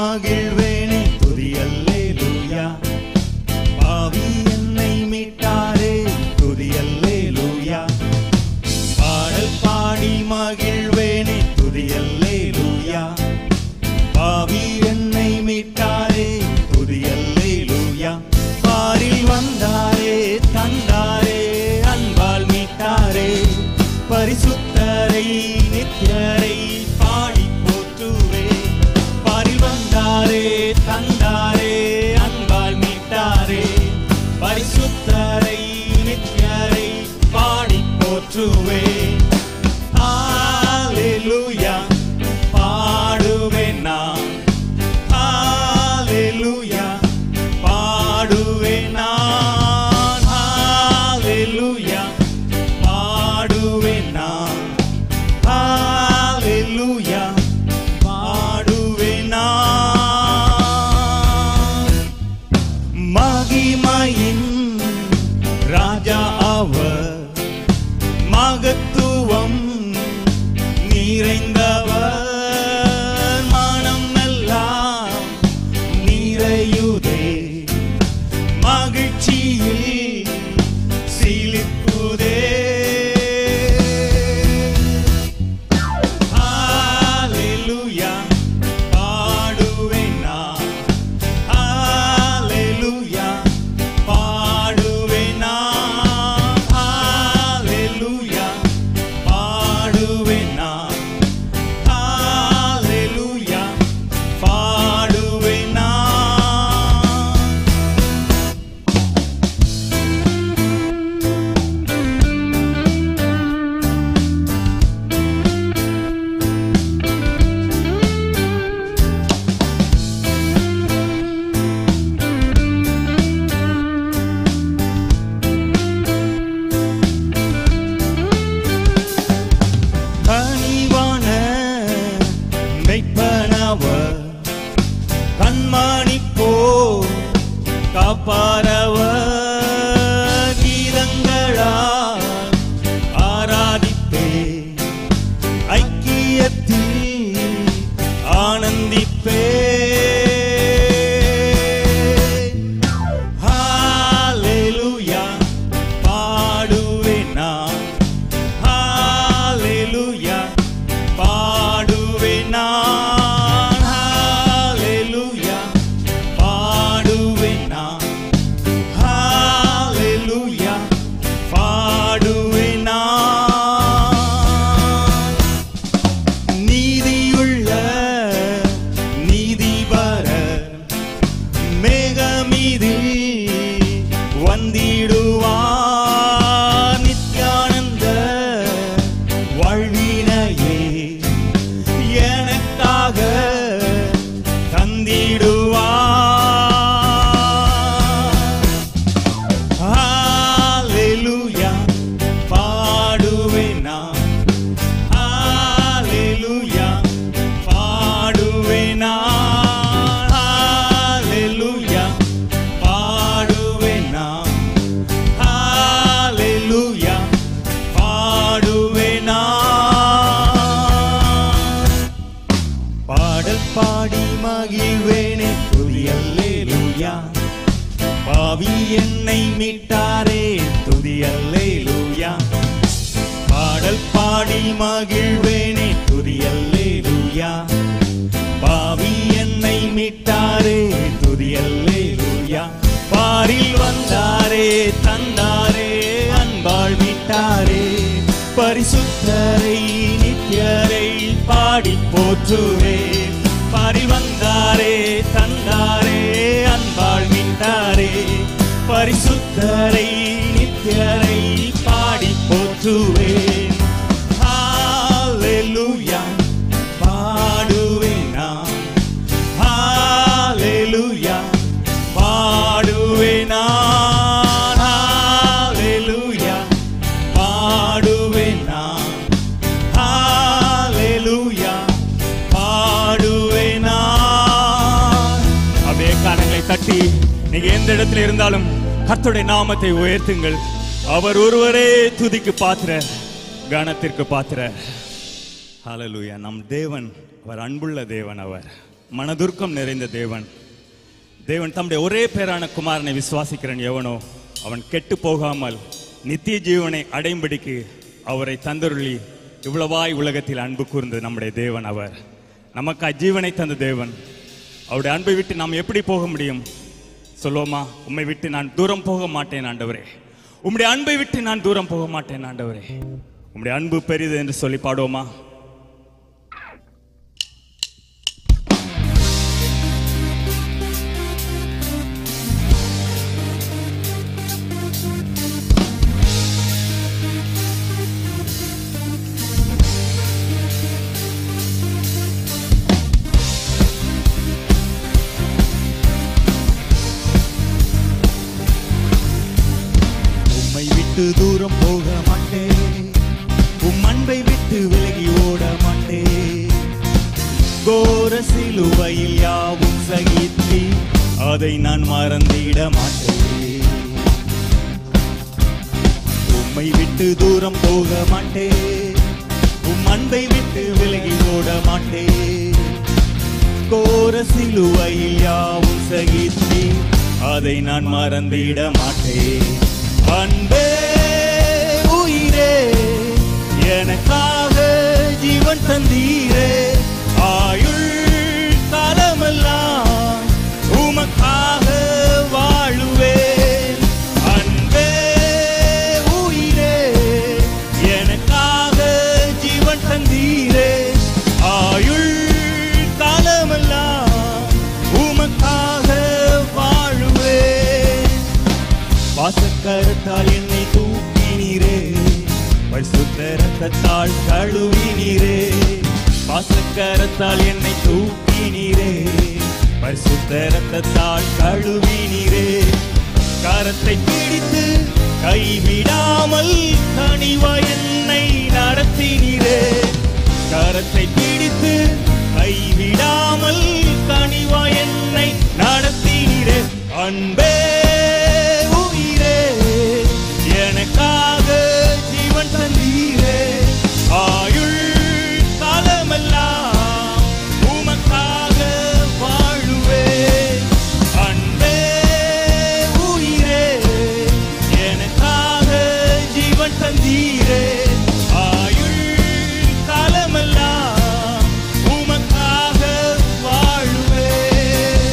மகிழ்வேனே துதி அல்லேலூயா பாவி என்னை மீட்டாரே துதி அல்லேலூயா பாடல் பாடி மகிழ்வேனே துதி அல்லேலூயா பாவி என்னை மீட்டாரே துதி அல்லேலூயா பாரில் வந்தாரே தந்தாரே அன்பால் மீட்டாரே பரிசுத்தரை நித்யரை பாடி போற்றுவே பாரில் வந்தாரே தந்தாரே அன்பால் மீட்டாரே பரிசுத்தரை நித்யரை பாடி போற்றுவே ஹalleluya பாடுவேன் நான் ஹalleluya பாடுவேன் நான் ஹalleluya பாடுவேன் நான் ஹalleluya பாடுவேன் நான் மகிமையின் ராஜா அவர் மகத்துவம் நிறைந்தவர் மனம் எல்லாம் நிறையுதே மகிழ்ச்சியில் சிலிப்புதே ஹalleluya பாடுவேன் நான் ஹalleluya பாடுவேன் நான் ஹalleluya பாடுவேன் நான் ஹalleluya பாடுவேன் நான் கனிவான மெய்ப்பனவர் கண்மணி போ காப்பாரவர் கீதங்களா ஆராதிப்பே ஐக்கியத்தில் ஆனந்திப்பே ஹalleluya பாடுவேன் நான் ஹalleluya பாடுவேன் நான் ஹalleluya பாடுவேன் நான் ஹalleluya பாடுவேன் நான் நீதியுள்ள நீதிபர மேகமீதில் வந்திடுவார் நித்யானந்த வாழ்வினையே எனக்காக தந்திடுவார் ஹalleluya பாடுவேன் நான் ஹalleluya பாடுவேன் நான் ஹalleluya பாடுவேன் நான் ஹalleluya பாடுவேன் நான் பாடல் பாடி மகிழ்வேனே துதி அல்லேலூயா பாவி என்னை மீட்டாரே துதி அல்லேலூயா பாடல் பாடி மகிழ்வேனே துதி அல்லேலூயா பாவி என்னை மீட்டாரே துதி அல்லேலூயா பாரில் வந்தாரே தந்தாரே அன்பாள் மீட்டாரே பரிசுத்தரை நித்யரை பாடி போற்றுவே பாரில் வந்தாரே தந்தாரே அன்பாள் மீட்டாரே பரிசுத்தரை நித்யரை பாடி போற்றுவேன் ஹalleluya பாடுவேன் நான் ஹalleluya பாடுவேன் நான் ஹalleluya பாடுவேன் நான் ஹalleluya பாடுவேன் நான் அப்படியே கரங்களை தட்டி நீங்க எந்த இடத்துல இருந்தாலும் கர்த்தருடைய நாமத்தை உயர்த்துங்கள் அவர் ஒருவரே துதிக்கு பாத்திர கனத்திற்கு பாத்திர ஹalleluya நம் தேவன் அவர் அன்புள்ள தேவன் அவர் மனதுருக்கம் நிறைந்த தேவன் தேவன் தம்முடைய ஒரே பேரான குமாரனை விசுவாசிக்கிறன் எவனோ அவன் கெட்டு போகாமல் நித்திய ஜீவனை அடையும்படிக்கு அவரை தந்தருளி இவ்வளவாய் உலகத்தில் அன்பு கூர்ந்தது நம்முடைய தேவன் அவர் நமக்கு ஜீவனை தந்த தேவன் அவருடைய அன்பை விட்டு நாம் எப்படி போக முடியும் சொல்லுவோமா உம்மை விட்டு நான் தூரம் போக மாட்டேன் ஆண்டவரே உம்முடைய அன்பை விட்டு நான் தூரம் போக மாட்டேன் ஆண்டவரே உம்முடைய அன்பு பெரிது என்று சொல்லி பாடுவோமா உம்மை விட்டு தூரம் போக மாட்டேன் உம் அன்பை விட்டு விலகி ஓட மாட்டேன் கோர சிலுவையில் யாவும் சகித்தி அதை நான் மறந்திட மாட்டேன் உம்மை விட்டு தூரம் போக மாட்டேன் உம் அன்பை விட்டு விலகி ஓட மாட்டேன் கோர சிலுவையில் யாவும் சகித்தி அதை நான் மறந்திட மாட்டேன் அன்பே உயிரே எனக்காக ஜீவன் தந்தீரே ஆயுள் காலமெல்லாம் உமக்காக வாழுவேன் அன்பே உயிரே எனக்காக ஜீவன் தந்தீரே ஆயுள் காலமெல்லாம் உமக்காக வாழுவேன் வாசக்கரத்தால் என்னை தூக்கினீரே பரிசுத்த ரத்தத்தால் கழுவினீரே வாசக்கரத்தால் என்னை தூக்கினீரே பரிசுத்த ரத்தத்தால் கழுவினீரே கரத்தை பிடித்து கைவிடாமல் கனிவா என்னை நடத்தினீரே கரத்தை பிடித்து கைவிடாமல் கனிவா என்னை நடத்தினீரே அன்பே உயிரே எனக்காக ஜீவன் தந்தீரே ஆயுள் காலமெல்லாம் உமக்காக வாழுவேன் அன்பே உயிரே எனக்காக ஜீவன் தந்தீரே ஆயுள் காலமெல்லாம் உமக்காக வாழுவேன்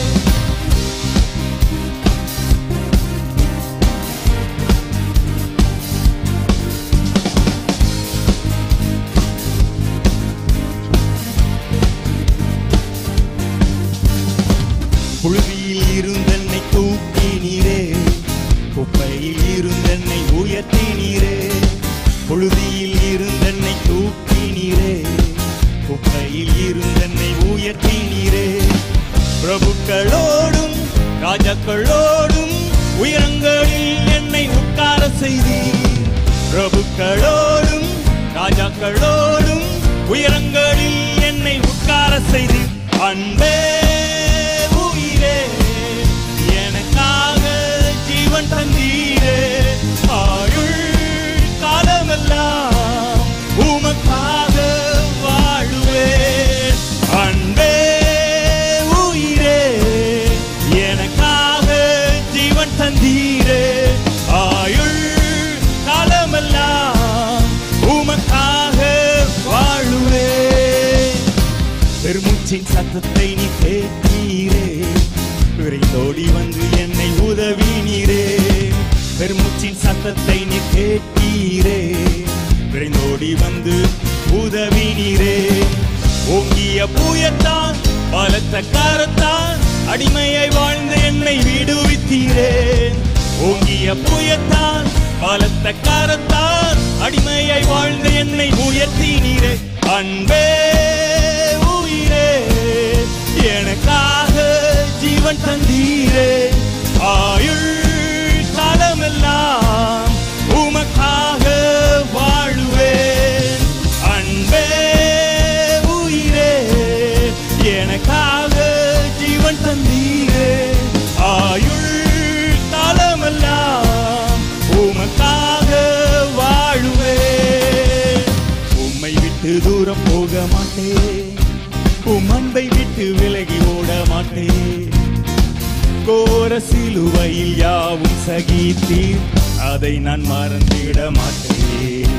புழுதியில் இருந்தென்னை தூக்கினீரே குப்பையில் இருந்தென்னை உயர்த்தினீரே புழுதியில் இருந்தென்னை தூக்கினீரே குப்பையில் இருந்தென்னை உயர்த்தினீரே பிரபுக்களோடும் ராஜாக்களோடும் உயரங்களில் என்னை உட்கார செய்தீர் பிரபுக்களோடும் ராஜாக்களோடும் உயரங்களில் என்னை உட்கார செய்தீர் அன்பே உயிரே எனக்காக ஜீவன் தந்தீரே ஆயுள் காலமெல்லாம் உமக்காக வாழுவேன் அன்பே உயிரே எனக்காக ஜீவன் தந்தீரே ஆயுள் காலமெல்லாம் உமக்காக வாழுவேன் பெருமூச்சின் சத்தத்தை நீ கேட்டீரே விரைந்தோடி வந்து என்னை உதவினீரே பெருமூச்சின் சத்தத்தை நீ கேட்டீரே விரைந்தோடி வந்து உதவினீரே ஓங்கிய பூயத்தான் பலத்த காரத்தான் அடிமையை வாழ்ந்து என்னை விடுவித்தீரே ஓங்கிய பூயத்தான் பலத்த காரத்தான் அடிமையை வாழ்ந்து என்னை உயர்த்தினீரே அன்பே உயிரே எனக்காக ஜீவன் தந்தீரே ஆயுள் காலமெல்லாம் உமக்காக வாழுவேன் அன்பே உயிரே எனக்காக ஜீவன் தந்தீரே ஆயுள் காலமெல்லாம் உமக்காக வாழுவேன் உம்மை விட்டு தூரம் போக மாட்டேன் விட்டு விலகி ஓட மாட்டேன் கோர சிலுவையில் யாவும் சகித்தீர் அதை நான் மறந்திட மாட்டேன்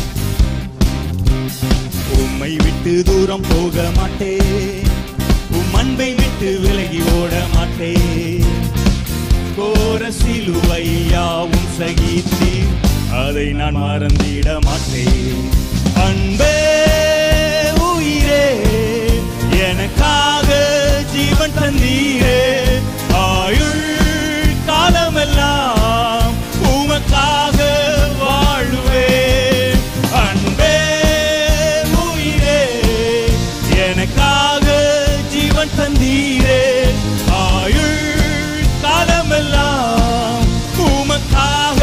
உம்மை விட்டு தூரம் போக மாட்டேன் உம் அன்பை விட்டு விலகி ஓட மாட்டேன் கோர சிலுவை யாவும் சகித்தீர் அதை நான் மறந்திட மாட்டேன் அன்பே உயிரே எனக்காக ஜீவன் தந்தீரே ஆயுள் காலமெல்லாம் உமக்காக வாழுவேன் அன்பே உயிரே எனக்காக ஜீவன் தந்தீரே ஆயுள் காலமெல்லாம் உமக்காக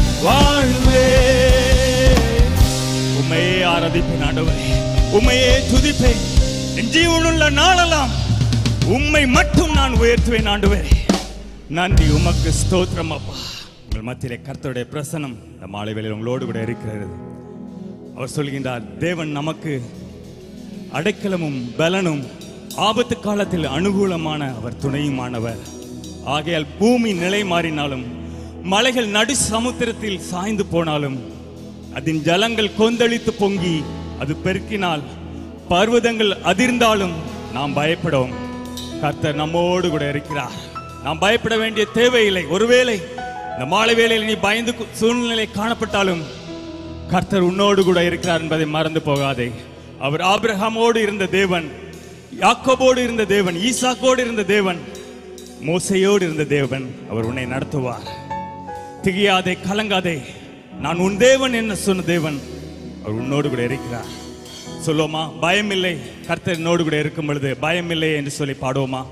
வாழ்வேன் உண்மையே ஆராதிப்பேன் ஆண்டவரே உண்மையே துதிப்பேன் என் ஜீவனுள்ள நாளெல்லாம் உம்மை மட்டும் நான் உயர்த்துவேன் ஆண்டவரே நன்றி உமக்கு ஸ்தோத்திரம் அப்பா உங்கள் மத்தியிலே கர்த்தருடைய பிரசனம் இந்த மாலை வேளையில் உங்களோடு கூட இருக்கிறது அவர் சொல்கின்றார் தேவன் நமக்கு அடைக்கலமும் பலனும் ஆபத்து காலத்தில் அனுகூலமான அவர் துணையுமானவர் ஆகையால் பூமி நிலை மாறினாலும் மலைகள் நடு சமுத்திரத்தில் சாய்ந்து போனாலும் அதன் ஜலங்கள் கொந்தளித்து பொங்கி அது பெருக்கினால் பர்வதங்கள் அதிர்ந்தாலும் நாம் பயப்படும் கர்த்தர் நம்மோடு கூட இருக்கிறார் நாம் பயப்பட வேண்டிய தேவையில்லை ஒருவேளை இந்த மாலை வேளையில் நீ பயந்து கு- சூழ்நிலை காணப்பட்டாலும் கர்த்தர் உன்னோடு கூட இருக்கிறார் என்பதை மறந்து போகாதே அவர் ஆபிரகாமோடு இருந்த தேவன் யாக்கோபோடு இருந்த தேவன் ஈசாக்கோடு இருந்த தேவன் மோசையோடு இருந்த தேவன் அவர் உன்னை நடத்துவார் திகையாதே கலங்காதே நான் உன் தேவன் என்ன சொன்ன தேவன் அவர் உன்னோடு கூட இருக்கிறார் சொல்லுவோமா பயமில்லை கர்த்தர் என்னோடு கூட இருக்கும் பொழுது பயமில்லை என்று சொல்லி பாடுவோமா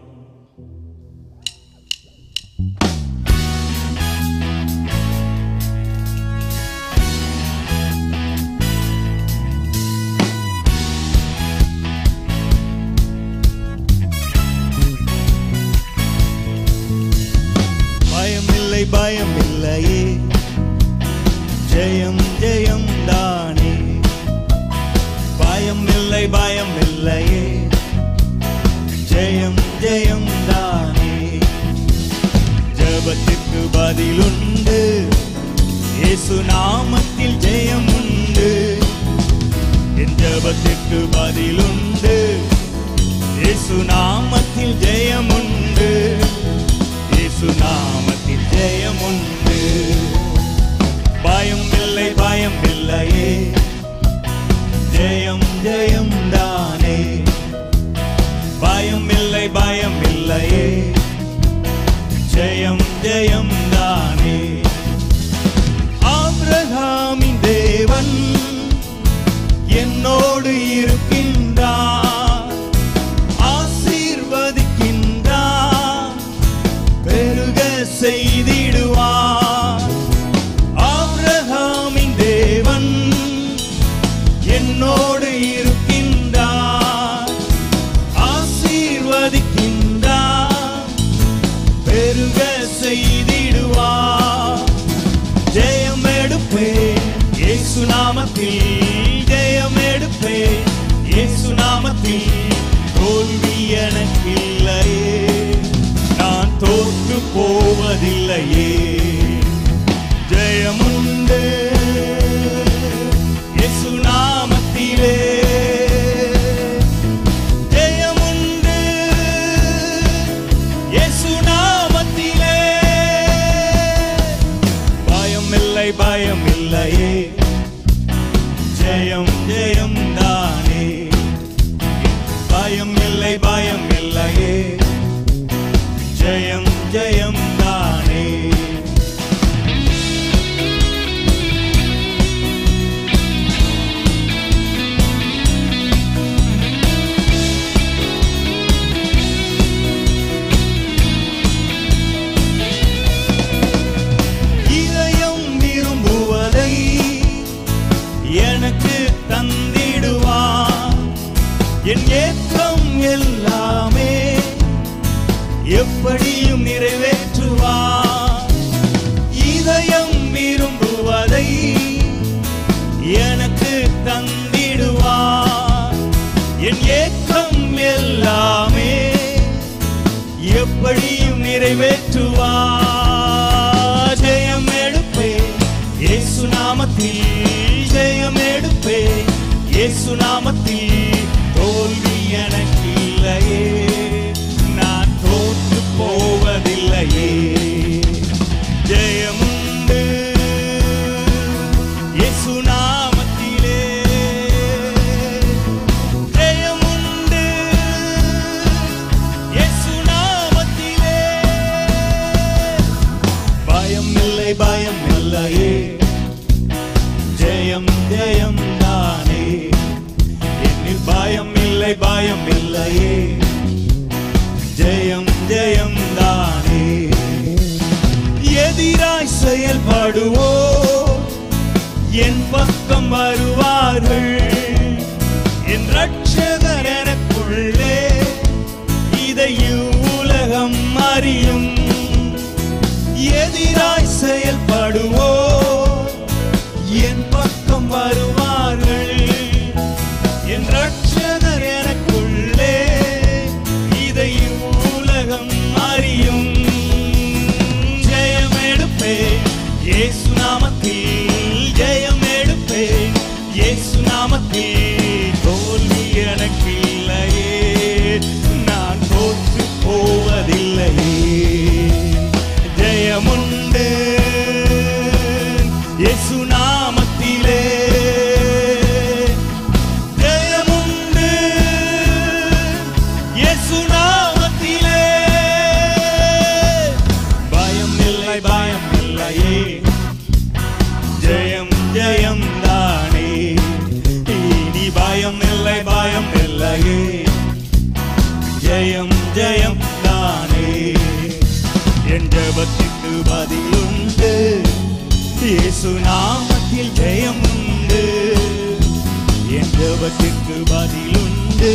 பயமில்லை பயமில்லையே ஜெயம் ஜெயம் தானே பயமில்லை பயமில்லையே ஜெயம் ஜெயம் தானே ஜபத்திற்கு பதிலுண்டு இயேசு நாமத்தில் ஜெயம் உண்டு என் ஜபத்திற்கு பதிலுண்டு இயேசு நாமத்தில் ஜெயம் உண்டு இயேசு நாமத்தில் ஜெயம் உண்டு பயம் இல்லை பயம் இல்லையே ஜெயம் ஜெயம் தானே பயம் இல்லை பயம் இல்லையே ஜெயம் ஜெயம் தானே ஆபிரகாமின் தேவன் என்னோடு இருக்கின்றார் ஆசீர்வதிக்கின்றார் பெருக செய்திடுவார் ஆபிரகாமின் தேவன் என்னோடு இருக்கின்றார் ஆசீர்வதிக்கின்றார் பெருக செய்திடுவார் ஜெயம் எடுப்பேன் இயேசு நாமத்தில் ஜெயம் எடுப்பேன் இயேசு நாமத்தில் தோல்வி எனக்கில்லையே நான் தோற்று போவதில்லையே ஜெயமுண்டு இயேசு நாமத்திலே ஜெயமுண்டு இயேசு நாமத்திலே பயமில்லை பயமில்லையே ஜெயம் ஜெயம் தானே பயம் இல்லை பயம் இல்லையே ஜெயம் ஜெயம் தானே இதயம் விரும்புவதை எனக்கு தந்திடுவார் என் ஏற்றம் எல்லாம் நிறைவேற்றுவார் ஜெயம் எடுப்பே இயேசு நாமத்தில் ஜெயம் எடுப்பே இயேசு நாமத்தில் தோல்வி எனக்கு இல்லையே நான் தோற்று போவதில்லையே ஜெயமுண்டு இயேசு நாமத்திலே ஜெயமுண்டு இயேசு நாமத்திலே பயம் இல்லை பயம் இல்லையே ஜெயம் ஜெயம் தானே என்னில் பயம் இல்லை பயம் இல்லையே ஜெயம் ஜெயம் தானே எதிராய் செயல்படுவோ என் பக்கம் வருவார்கள் என் ரட்சகர் எனக்குள்ளே இதை உலகம் அறியும் எதிராய் செயல்படுவோ என் பக்கம் வருவார்கள் என் ரட்சகர் எனக்குள்ளே இதை உலகம் அறியும் ஜெயம் எடுப்பேன் இயேசு நாமத்தில் ஜெயம் எடுப்பேன் இயேசு நாமத்தில் தோல்வி எனக்கு இல்லையே நான் தோற்று போவதில்லையே ஜெயமுண்டு இயேசு நாமத்திலே ஜெயமுண்டு இயேசு நாமத்திலே பயம் இல்லை பயம் இல்லையே ஜெயம் ஜெயம் தானே இனி பயம் இல்லை பயம் இல்லையே ஜெயம் ஜெயம் தானே என் ஜபத்துக்கு பதிலுண்டு இயேசு நாமத்தில் ஜெயம் உண்டு என் ஜபத்துக்கு பதிலுண்டு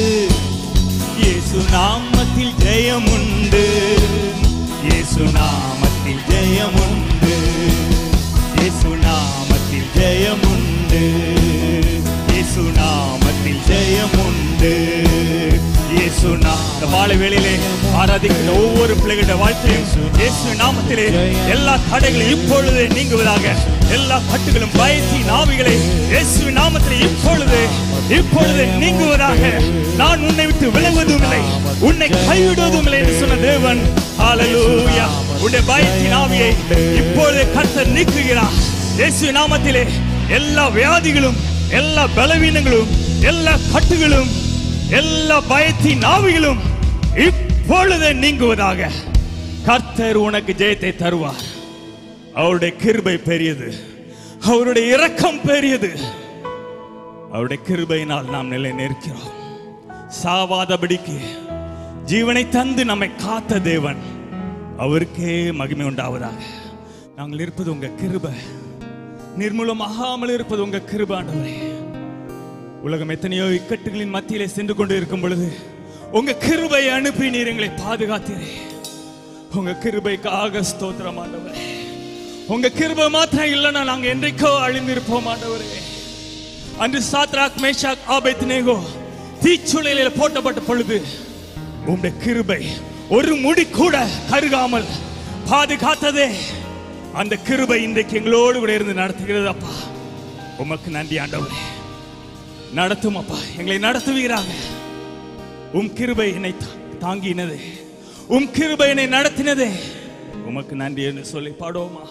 இயேசு நாமத்தில் ஜெயம் உண்டு இயேசு நாமத்தில் ஜெயம் உண்டு இயேசு நாமத்தில் ஜெயம் உண்டு இயேசு நாமத்தில் ஜெயம் உண்டு இயேசு நா- இந்த மாலை வேளையிலே ஆராதிக்கிற ஒவ்வொரு பிள்ளைகளோட வாழ்க்கையும் இயேசு நாமத்திலே எல்லா தடைகளும் இப்பொழுது நீங்குவதாக எல்லா கட்டுகளும் பயத்தின் ஆவிகளை இயேசு நாமத்திலே இப்பொழுது இப்பொழுது நீங்குவதாக நான் உன்னை விட்டு விலகுவதும் இல்லை உன்னை கைவிடுவதும் இல்லை என்று சொன்ன தேவன் ஹalleluya உன்னுடைய பயத்தின் ஆவியை இப்பொழுது கர்த்தர் நீக்குகிறார் இயேசு நாமத்திலே எல்லா வியாதிகளும் எல்லா பலவீனங்களும் எல்லா கட்டுகளும் எல்லா பயத்தின் ஆவிகளும் இப்பொழுது நீங்குவதாக கர்த்தர் உனக்கு ஜெயத்தை தருவார் அவருடைய கிருபை பெரியது அவருடைய இரக்கம் பெரியது அவருடைய கிருபையினால் நாம் நிலை நிற்கிறோம் சாவாதபடிக்கு ஜீவனை தந்து நம்மை காத்த தேவன் அவருக்கே மகிமை உண்டாவதாக நாங்கள் இருப்பது உங்க கிருபை நிர்மூலமாகாமல் இருப்பது உங்க கிருபை ஆண்டவரே உலகம் எத்தனையோ இக்கட்டுகளின் மத்தியிலே சென்று கொண்டு இருக்கும் பொழுது உங்க கிருபையை அனுப்பி நீர் எங்களை பாதுகாத்தீரே உங்க கிருபைக்காக ஸ்தோத்திரம் ஆண்டவரே உங்க கிருபை மாத்திரம் இல்லைன்னா நாங்க என்றைக்கோ அழிந்திருப்போம் ஆண்டவரே அன்று சாத்ராக் மேஷாக் ஆபேத்நேகோ தீச்சுளையில போட்டப்பட்ட பொழுது உங்களுடைய கிருபை ஒரு முடி கூட கருகாமல் பாதுகாத்ததே அந்த கிருபை இன்றைக்கு எங்களோடு கூட இருந்து நடத்துகிறது அப்பா உமக்கு நன்றி ஆண்டவரே நடத்தும் அப்பா எங்களை நடத்துவீராக உம் கிருபை என்னை தா- தாங்கினதே உம் கிருபை என்னை நடத்தினதே உமக்கு நன்றி என்று சொல்லி பாடுவோமா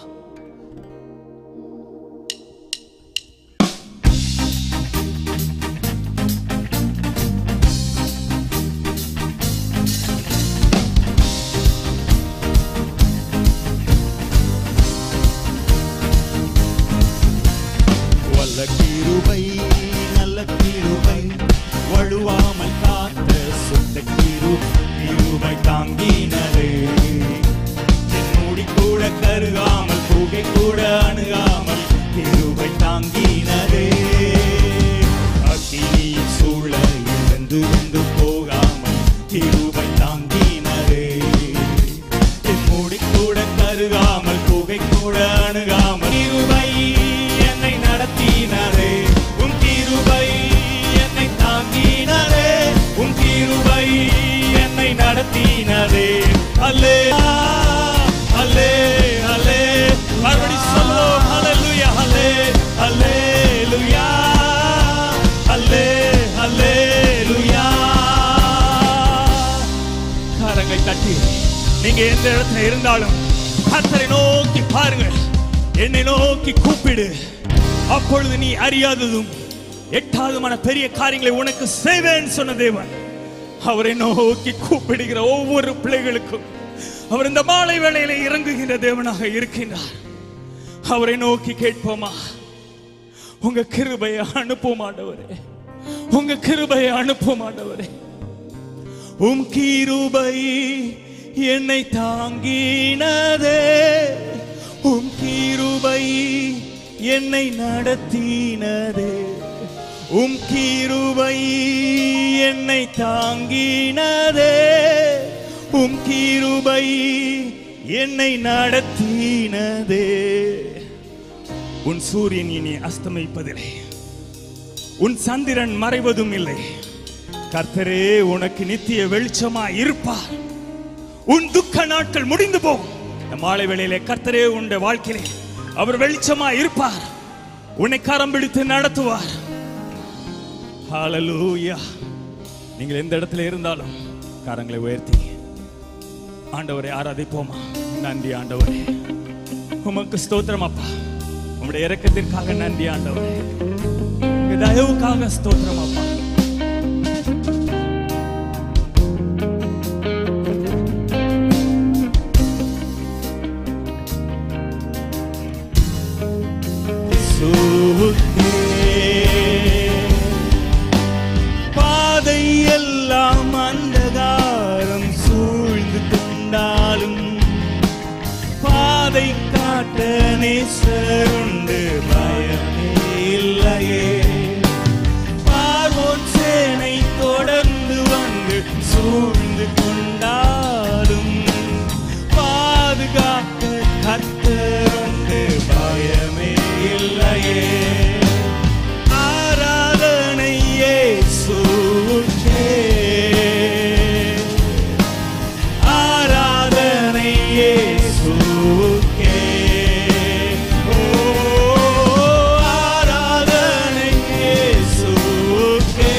வல்ல கிருபை நல்ல கிருபை வழுவாமல் காத்த சுத்த கிரு கிருபை தாங்கினதே என் முடி கூட கருகாமல் புகை கூட அணுகாமல் கிருபை தாங்கினதே அக்கினியின் சூழலில் வெந்து வெந்து போகாமல் கிருபை தாங்கினதே என் முடி கூட கருகாமல் புகை கூட அணுகாமல் கிருபை என்னை நடத்தினரே உன் கிருபை என்னை தாங்கினரே உன் கிருபை என்னை நடத்தினரே அல்லே உயர்த்தி நீங்க எந்த இடத்துல இருந்தாலும் கர்த்தரை நோக்கி பாருங்கள் என்னை நோக்கி கூப்பிடு அப்பொழுது நீ அறியாததும் எட்டாவதுமான பெரிய காரியங்களை உனக்கு செய்வேன் சொன்ன தேவன் அவரை நோக்கி கூப்பிடுகிற ஒவ்வொரு பிள்ளைகளுக்கும் அவர் இந்த மாலை வேளையில இறங்குகின்ற தேவனாக இருக்கின்றார் அவரை நோக்கி கேட்போமா உங்க கிருபையை அனுப்பும் ஆண்டவரே உங்க கிருபையை அனுப்பும் ஆண்டவரே உம் கிருபை என்னை தாங்கினதே உம் கிருபை என்னை நடத்தினதே உம் கிருபை என்னை தாங்கினதே உம் கிருபை என்னை நடத்தினதே உன் சூரியன் இனி அஸ்தமிப்பதில்லை உன் சந்திரன் மறைவதும் இல்லை கர்த்தரே உனக்கு நித்திய வெளிச்சமாய் இருப்பார் உன் துக்க நாட்கள் முடிந்து போகும் இந்த மாலை வேளையிலே கர்த்தரே உன் வாழ்க்கையிலே அவர் வெளிச்சமாய் இருப்பார் உன்னை கரம் பிடித்து நடத்துவார் ஹalleluya நீங்கள் எந்த இடத்துல இருந்தாலும் கரங்களை உயர்த்தி ஆண்டவரை ஆராதிப்போமா நன்றி ஆண்டவரே உமக்கு ஸ்தோத்திரம் அப்பா உம்முடைய இரக்கத்திற்காக நன்றி ஆண்டவரே உங்க தயவுக்காக ஸ்தோத்திரம் அப்பா பாதை எல்லாம் அந்தகாரம் சூழ்ந்து கொண்டாலும் பாதை காட்ட நேசருண்டு பயமே இல்லையே பார்வோன் சேனை தொடர்ந்து வந்து சூழ்ந்து கொண்டாலும் பாதுகாக்க கத்தருண்டு பயமே இல்லையே ஆராதனை இயேசுவுக்கே ஆராதனை இயேசுவுக்கே ஓ ஆராதனை இயேசுவுக்கே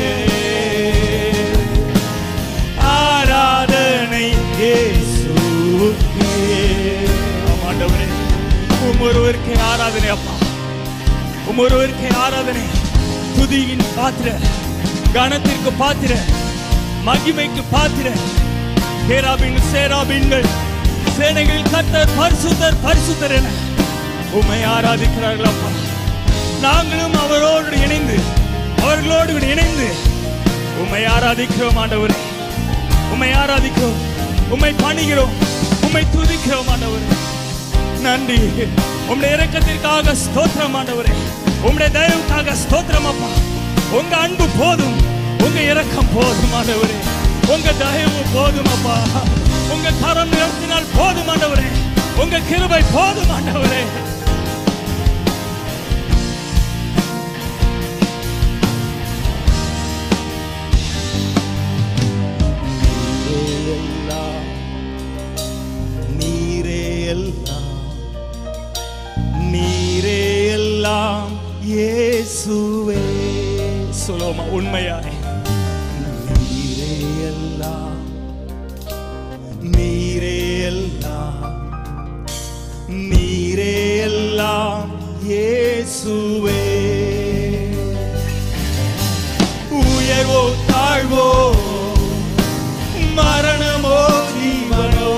ஆராதனை இயேசுவுக்கே ஆமாண்டவரே உம் ஒருவருக்கே ஆராதனை அப்பா உம் ஒருவருக்கே ஆராதனை துதியின் பாத்திர கனத்திற்கு பாத்திர மகிமைக்கு பாத்திர கேராபின் சேராபின்கள் சேனைகள் கர்த்தர் பரிசுத்தர் பரிசுத்தர் என உம்மை ஆராதிக்கிறார்கள் அப்பா நாங்களும் அவரோடு இணைந்து அவர்களோடு கூட இணைந்து உம்மை ஆராதிக்கிறோம் ஆண்டவரே உம்மை ஆராதிக்கிறோம் உம்மை பணிகிறோம் உம்மை துதிக்கிறோம் ஆண்டவரே நன்றி உம்முடைய இரக்கத்திற்காக ஸ்தோத்திரம் ஆண்டவரே உம்முடைய தயவுக்காக ஸ்தோத்திரம் அப்பா உங்க அன்பு போதும் உங்க இரக்கம் போதும் ஆண்டவரே உங்க தயவு போதும் அப்பா உங்க கரம் நிறுத்தினால் போதும் ஆண்டவரே உங்க கிருபை போதும் ஆண்டவரே நீரே எல்லாம் நீரே எல்லாம் இயேசுவே சொல்லுவோமா உண்மையாய் நீரே எல்லாம் நீரே எல்லாம் நீரே எல்லாம் இயேசுவே உயர்வோ தாழ்வோ மரணமோ ஜீவனோ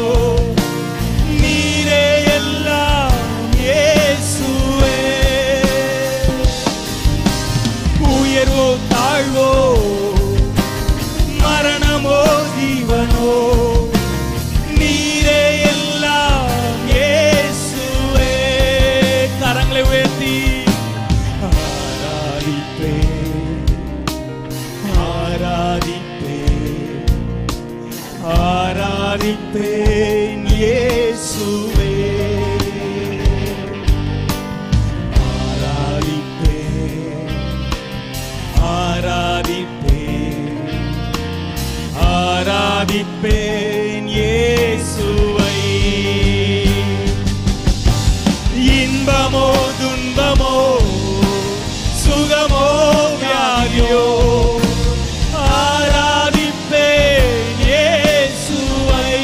நீரே எல்லாம் இயேசுவே உயர்வோ தாழ்வோ மரணமோ ஜீவனோ நீரே எல்லாம் இயேசுவே கரங்களை உயர்த்தி ஆராதிப்பேன் ஆராதிப்பேன் ஆராதிப்பேன் இயேசுவே ஆராதிப்பேன் ஆராதிப்பேன் ஆராதிப்பேன் இயேசுவை இன்பமோ துன்பமோ சுகமோ வியாதியோ ஆராதிப்பேன் இயேசுவை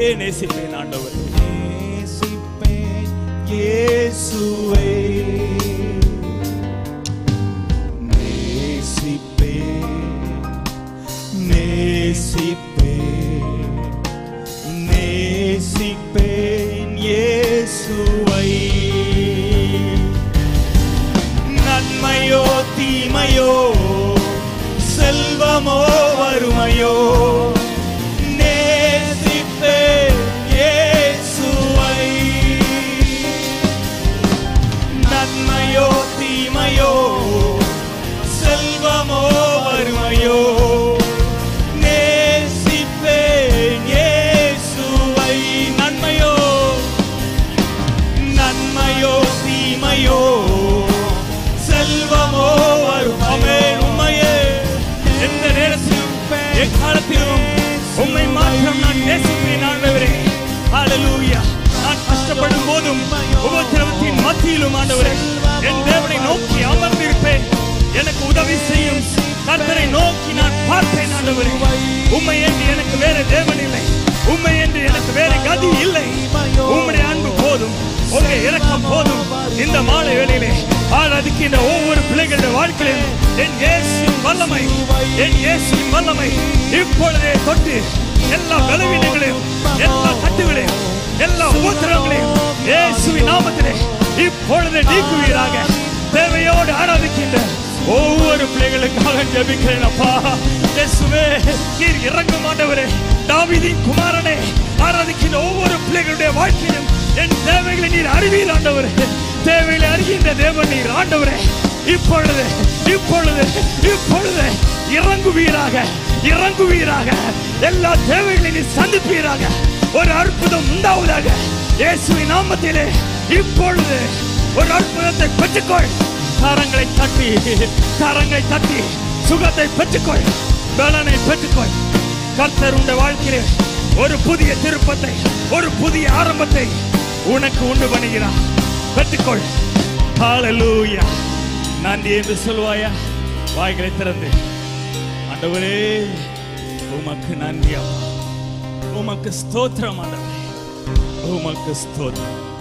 நேசிப்பேன் ஆண்டவர் நேசிப்பேன் இயேசுவை நேசிப்பேன் நேசிப்பேன் நேசிப்பேன் இயேசுவை நன்மையோ தீமையோ செல்வமோ வறுமையோ நேசிப்பேன் இயேசுவை நன்மையோ தீமையோ செல்வமோ வறுமையோ நேசிப்பேன் இயேசுவை நன்மையோ நன்மையோ தீமையோ செல்வமோ வருமே உண்மையே எந்த நேரத்திலும் எக்காலத்திலும் உம்மை மாத்திரம் நான் நேசிப்பேன் ஆண்டவரே ஹalleluya நான் கஷ்டப்படும் போதும் உபத்திரவத்தின் மத்தியிலும் ஆண்டவரே என் தேவனை நோக்கி அமர்ந்திருப்பேன் எனக்கு உதவி செய்யும் கர்த்தரை நோக்கி நான் பார்ப்பேன் ஆண்டவரே உம்மை என்று எனக்கு வேற தேவன் இல்லை உம்மை என்று எனக்கு வேற கதி இல்லை உம்முடைய அன்பு போதும் உங்க இரக்கம் போதும் இந்த மாலை வேளையிலே ஆராதிக்கின்ற ஒவ்வொரு பிள்ளைகளுடைய வாழ்க்கையிலும் என் இயேசுவின் வல்லமை என் இயேசுவின் வல்லமை இப்பொழுதே தொட்டு எல்லா பலவீனங்களையும் எல்லா கட்டுகளையும் எல்லா உபத்திரங்களையும் இயேசுவின் நாமத்திலே இப்பொழுது நீக்குவீராக தேவையோடு ஆராதிக்கின்ற ஒவ்வொரு பிள்ளைகளுக்காக ஜெபிக்கிறேன் அப்பா இயேசுவே நீர் இறங்கும் ஆண்டவரே தாவீதின் குமாரனே ஆராதிக்கின்ற ஒவ்வொரு பிள்ளைகளுடைய வாழ்க்கையிலும் என் தேவைகளை நீர் அறிவீர் ஆண்டவரே தேவைகளை அறிகின்ற தேவன் நீர் ஆண்டவரே இப்பொழுது இப்பொழுது இப்பொழுது இறங்குவீராக இறங்குவீராக எல்லா தேவைகளை நீர் சந்திப்பீராக ஒரு அற்புதம் உண்டாவதாக இயேசுவின் நாமத்திலே இப்பொழுது ஒரு அற்புதத்தை பெற்றுக்கொள் கரங்களை தட்டி கரங்களை தட்டி சுகத்தை பெற்றுக்கொள் பலனை பெற்றுக்கொள் கர்த்தர் உண்ட வாழ்க்கையிலே ஒரு புதிய திருப்பத்தை ஒரு புதிய ஆரம்பத்தை உனக்கு உண்டு பண்ணுகிறார் பெற்றுக்கொள் ஹalleluya நன்றி என்று சொல்வாயா வாய்களை திறந்து ஆண்டவரே உமக்கு நன்றி அப்பா உமக்கு ஸ்தோத்திரம் ஆண்டவரே உமக்கு ஸ்தோத்திரம்